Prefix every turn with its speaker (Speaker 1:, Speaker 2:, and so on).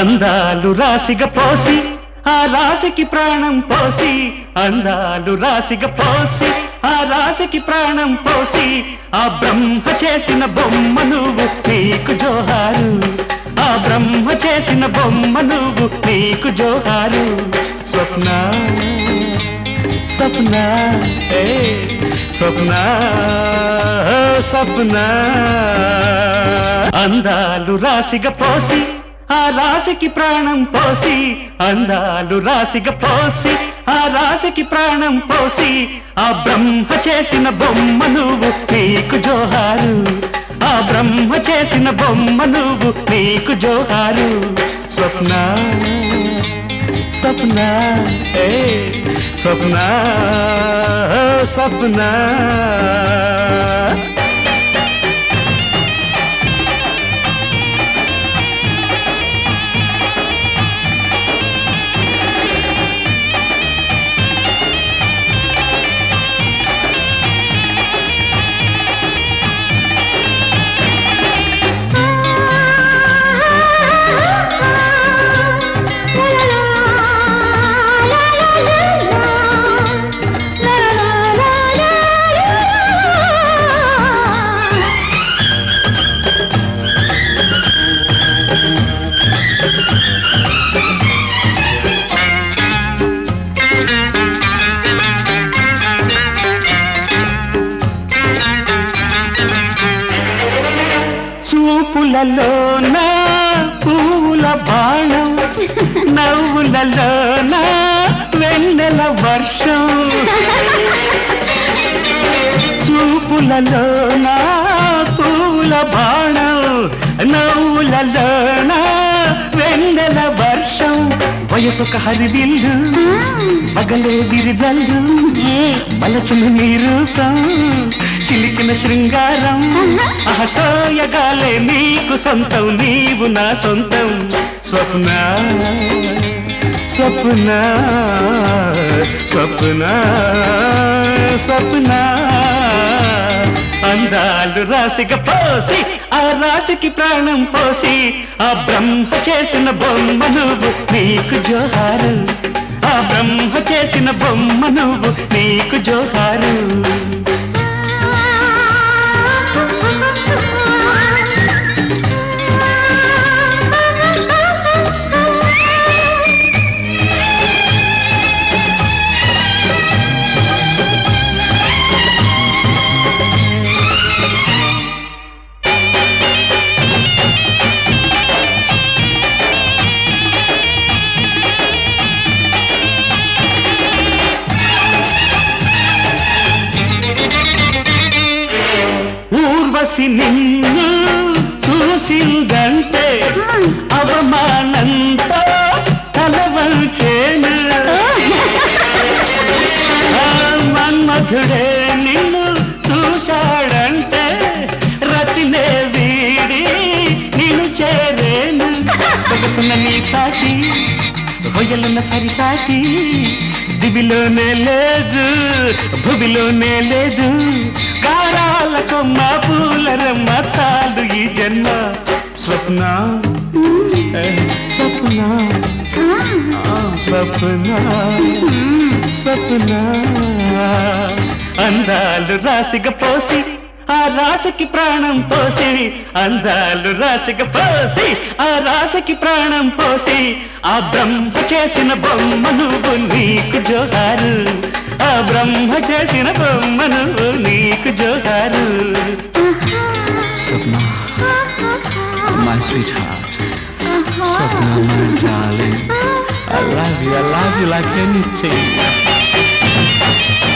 Speaker 1: అందాలు రాసిగ పోసి ఆ రాశికి ప్రాణం పోసి అందాలు రాసిగ పోసి ఆ రాశికి ప్రాణం పోసి ఆ బ్రహ్మ చేసిన బొమ్మ నువ్వు నీకు జోహారు ఆ బ్రహ్మ చేసిన బొమ్మ నువ్వు నీకు జోహారు స్వప్న స్వప్న ఏ స్వప్న స్వప్న అందాలు రాసిగ పోసి ఆ రాశికి ప్రాణం పోసి అందాలు రాసిగ పోసి ఆ రాశికి ప్రాణం పోసి ఆ బ్రహ్మ చేసిన బొమ్మ నువ్వు నీకు జోహారు ఆ బ్రహ్మ చేసిన బొమ్మ నువ్వు నీకు జోహారు స్వప్న స్వప్న ఏ స్వప్న స్వప్న చూపులలోన పూల బాణం నవ్వులలోన వెన్నెల వర్షం చూపులలోన పూల బాణం నవ్వులలోన వెన్నెల వర్షం వయసొక హరివిల్లు పగలే విరిజల్లు మలచిన నీ రూపం చిలికిన శృంగారం అహసోయగాలే నీకు సొంతం నీవు నా సొంతం స్వప్న స్వప్న స్వప్న స్వప్న అందాలు రాసిక పోసి ఆ రాశికి ప్రాణం పోసి ఆ బ్రహ్మ చేసిన బొమ్మ నువ్వు నీకు జోహారు ఆ బ్రహ్మ చేసిన బొమ్మ నువ్వు నీకు జోహారు ఊర్వశి నిన్ను చూసిందంటే అవమానంతో తలవంచేను ఆ మన్మధుడే నిన్ను చూశాడంటే రతినే వీడి నిన్ను చేరేను సొగసున్న నీ సాటి హొయ్యలున్న సరిసాటి దివిలోనే లేదు భువిలోనే లేదు గారాల కొమ్మ పూల రమ్మ చాలు ఈ జన్మ స్వప్న ఏ, స్వప్న ఆ, స్వప్న స్వప్న అందాలు రాసిగ పోసి ఆ రాశికి ప్రాణం పోసి అందాలు రాసిగ పోసి ఆ రాశికి ప్రాణం పోసి ఆ బ్రహ్మ చేసిన బొమ్మ నువ్వు నీకు జోహారు ఆ బ్రహ్మ చేసిన బొమ్మ నువ్వు నీకు జోహారు
Speaker 2: Swapna, my sweetheart. Swapna, my darling. I love you, I love you like anything.